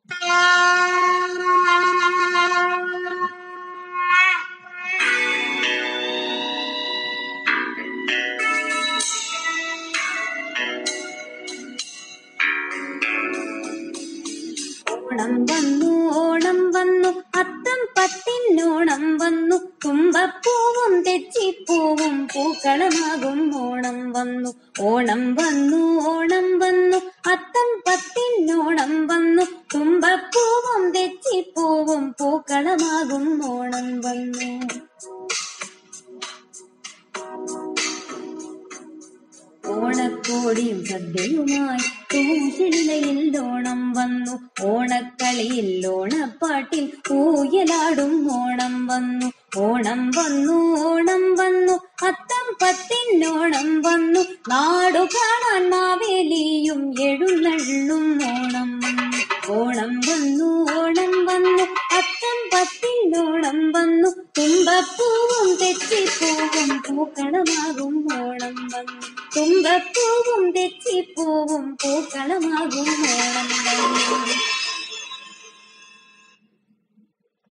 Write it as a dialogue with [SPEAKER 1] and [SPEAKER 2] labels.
[SPEAKER 1] ഓണം വന്നു ഓണം വന്നു അത്തം പത്തിനോണം വന്നു തുമ്പപ്പൂവും തെച്ചിപ്പൂവും പൂക്കളമാകും ഓണം വന്നു ഓണം വന്നു ഓണം വന്നു അത്തം പത്തിനോണം വന്നു തുമ്പപ്പൂവും തെച്ചിപ്പൂവും പൂക്കളമാകും ഓണം വന്നു ഓണക്കോടിയും സദ്യയുമായി തൂശിലയിൽ ഓണം വന്നു ഓണക്കളിയിൽ ഓണപ്പാട്ടിൽ ഊയലാടും ഓണം വന്നു ഓണം വന്നു ഓണം വന്നു അത്തം പത്തിനോണം വന്നു നാടു കാണാൻ മാവേലിയും എഴുന്നള്ളും ഓണം വന്നു ഓണം വന്നു ഓണം വന്നു അത്തം പത്തിനോണം വന്നു തുമ്പപ്പൂവും തെച്ചിപ്പൂവും പൂക്കളമാകും ഓണം വന്നു തുമ്പപ്പൂവും തെച്ചിപ്പൂവും പൂക്കളമാകും ഓണം വന്നു